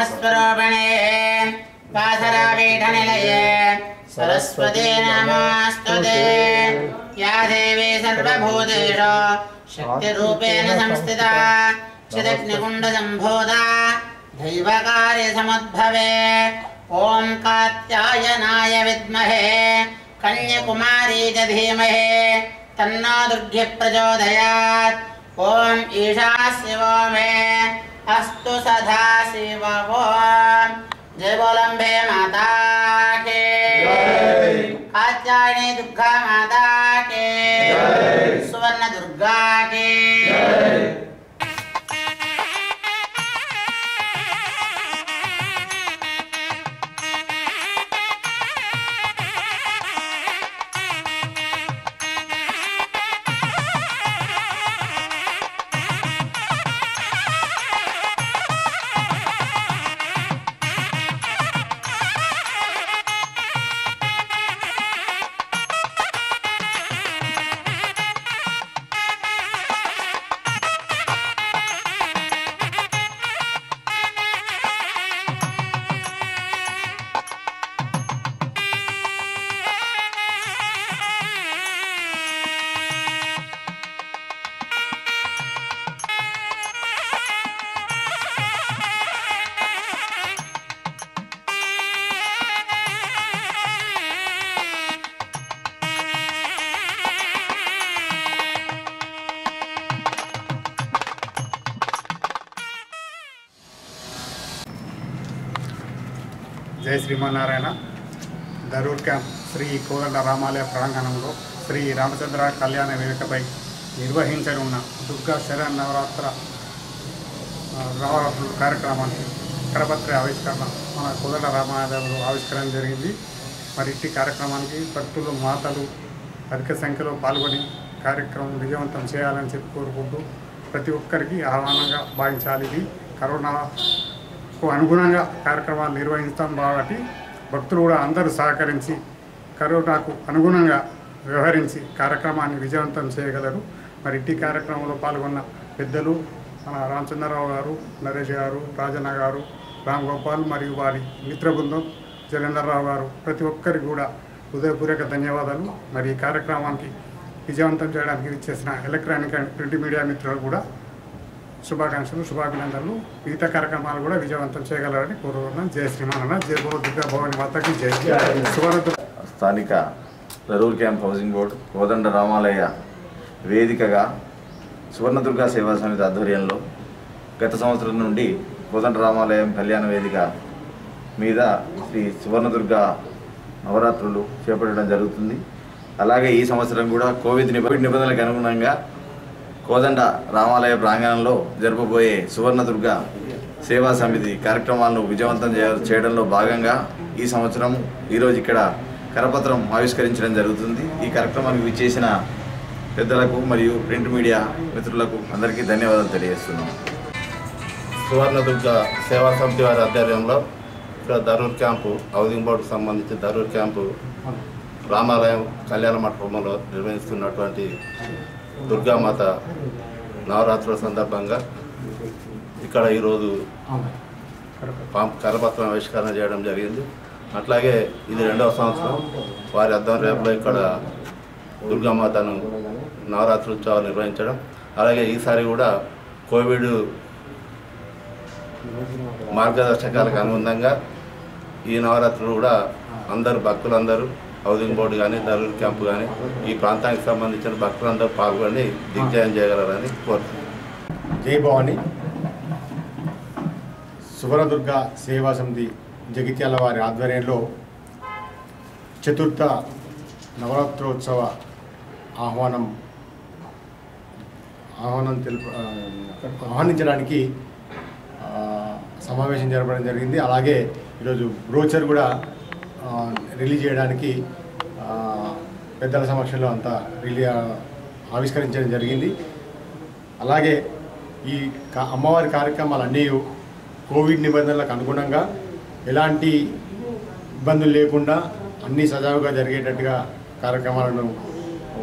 ब्रह्मस्वरूपिणे पाथरापीठनिलये सरस्वती नमोऽस्तुते या देवी सर्वभूतेषु शक्तिरूपेण संस्थिता चिदग्निकुण्डसम्भूता दैवकार्यसमुद्भवे ॐ कात्यायनाय विद्महे कन्यकुमारी च धीमहि तन्नो दुर्गे प्रचोदयात् ॐ ईशा शिवो मे अस्तु सदा शिव ॐ जय बोलम्बे माता के कात्यायनी दुर्गा माता के सुवर्ण दुर्गा के జై శ్రీమన్నారాయణ దరూర్ క్యాంప్ శ్రీ కోదండ రామాలయ ప్రాంగణంలో శ్రీ రామచంద్ర కళ్యాణ వేదికపై నిర్వహించనున్న దుర్గా శరణ్ నవరాత్ర ఆ, నవరాత్రుల కార్యక్రమానికి కరపత్ర ఆవిష్కరణ మన కోదండ రామాలయంలో ఆవిష్కరణ జరిగింది మరి ఇట్టి కార్యక్రమానికి భక్తులు మాతలు అధిక సంఖ్యలో పాల్గొని కార్యక్రమం విజయవంతం చేయాలని చెప్పి కోరుకుంటూ ప్రతి ఒక్కరికి ఆహ్వానంగా భావించాలి ఇది కరోనాకు అనుగుణంగా కార్యక్రమాలు నిర్వహిస్తాం కాబట్టి భక్తులు కూడా అందరూ సహకరించి కరోనాకు అనుగుణంగా వ్యవహరించి కార్యక్రమాన్ని విజయవంతం చేయగలరు మరి ఇట్టి కార్యక్రమంలో పాల్గొన్న పెద్దలు మన రామచంద్రరావు గారు నరేష్ గారు రాజన్న గారు రామ్ గోపాల్ మరియు వారి మిత్ర బృందం జలేందర్రావు గారు ప్రతి ఒక్కరికి కూడా హృదయపూర్వక ధన్యవాదాలు మరి ఈ కార్యక్రమానికి విజయవంతం చేయడానికి ఇచ్చేసిన ఎలక్ట్రానిక్ అండ్ ప్రింట్ మీడియా మిత్రులు కూడా శుభాకాంక్షలు శుభాభినందనలు మిగతా కార్యక్రమాలు కూడా విజయవంతం చేయగలరని కోరుకుంటున్నాను జయ శ్రీమానన్న జయ భగవ దుర్గా భవాని మాతకి జయ సువర్ణ స్థానిక rural camp housing board Kodanda Ramalaya వేదికగా సువర్ణదుర్గ సేవా సమితి ఆధ్వర్యంలో గత సంవత్సరం నుండి కోదండ రామాలయం కళ్యాణ వేదిక మీద శ్రీ సువర్ణదుర్గ నవరాత్రులు చేపట్టడం జరుగుతుంది అలాగే ఈ సంవత్సరం కూడా కోవిడ్ నిబ- కోవిడ్ నిబంధనలకు అనుగుణంగా కోదండ రామాలయ ప్రాంగణంలో జరపబోయే సువర్ణదుర్గ సేవా సమితి కార్యక్రమాలను విజయవంతం చేయ- చేయడంలో భాగంగా ఈ సంవత్సరం ఈరోజు ఇక్కడ కరపత్రం ఆవిష్కరించడం జరుగుతుంది ఈ కార్యక్రమానికి విచ్చేసిన పెద్దలకు మరియు ప్రింట్ మీడియా మిత్రులకు అందరికీ ధన్యవాదాలు తెలియజేస్తున్నాం సువర్ణదుర్గ సేవా సమితి వారి ఆధ్వర్యంలో ఇక్కడ దరూర్ క్యాంపు హౌసింగ్ బోర్డుకు సంబంధించి దరూర్ క్యాంపు రామాలయం కళ్యాణ మండపంలో నిర్వహిస్తున్నటువంటి దుర్గామాత నవరాత్రుల సందర్భంగా ఇక్కడ ఈరోజు పాం- కరపత్రం ఆవిష్కరణ చేయడం జరిగింది అట్లాగే ఇది రెండవ సంవత్సరం వారి ఆధ్వర్యంలో ఇక్కడ దుర్గామాతను నవరాత్రి ఉత్సవాలు నిర్వహించడం అలాగే ఈసారి కూడా కోవిడ్ మార్గదర్శకాలకు అనుగుణంగా ఈ నవరాత్రులు కూడా అందరు భక్తులందరూ హౌసింగ్ బోర్డు కానీ దరూర్ క్యాంపు కానీ ఈ ప్రాంతానికి సంబంధించిన భక్తులందరూ పాల్గొని దిగ్జయం చేయగలరని కోరుతున్నాను జై భవాని సువర్ణదుర్గ సేవా సమితి జగిత్యాల వారి ఆధ్వర్యంలో చతుర్థ నవరాత్రోత్సవ ఆహ్వానం ఆహ్వానం తెలుపు ఆ, ఆహ్వానించడానికి ఆ, సమావేశం జరపడం జరిగింది అలాగే ఈరోజు బ్రోచర్ కూడా ఆ, రిలీజ్ చేయడానికి ఆ, పెద్దల సమక్షంలో అంతా రిలీ ఆవిష్కరించడం జరిగింది అలాగే ఈ కా- అమ్మవారి కార్యక్రమాలు అన్నీ కోవిడ్ నిబంధనలకు అనుగుణంగా ఎలాంటి ఇబ్బందులు లేకుండా అన్నీ సజావుగా జరిగేటట్టుగా కార్యక్రమాలను ఓ,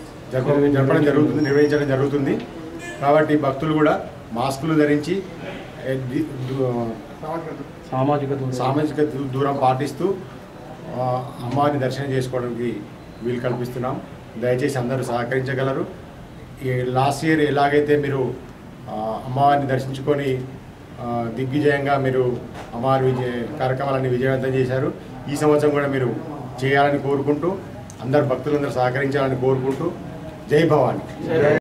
జరపడం జరపడం జరుగుతుంది నిర్వహించడం జరుగుతుంది కాబట్టి భక్తులు కూడా మాస్కులు ధరించి ఏ, ది- దు- సామాజిక దూరం. సామాజిక దూ- దూరం పాటిస్తూ ఆ, అమ్మవారిని దర్శనం చేసుకోవడానికి వీలు కల్పిస్తున్నాం దయచేసి అందరూ సహకరించగలరు ఈ లాస్ట్ ఇయర్ ఎలాగైతే మీరు ఆ, అమ్మవారిని దర్శించుకొని ఆ, దిగ్విజయంగా మీరు అమ్మవారి విజయ కార్యక్రమాలన్నీ విజయవంతం చేశారు ఈ సంవత్సరం కూడా మీరు చేయాలని కోరుకుంటూ అందరు భక్తులందరూ సహకరించాలని కోరుకుంటూ జై భవాని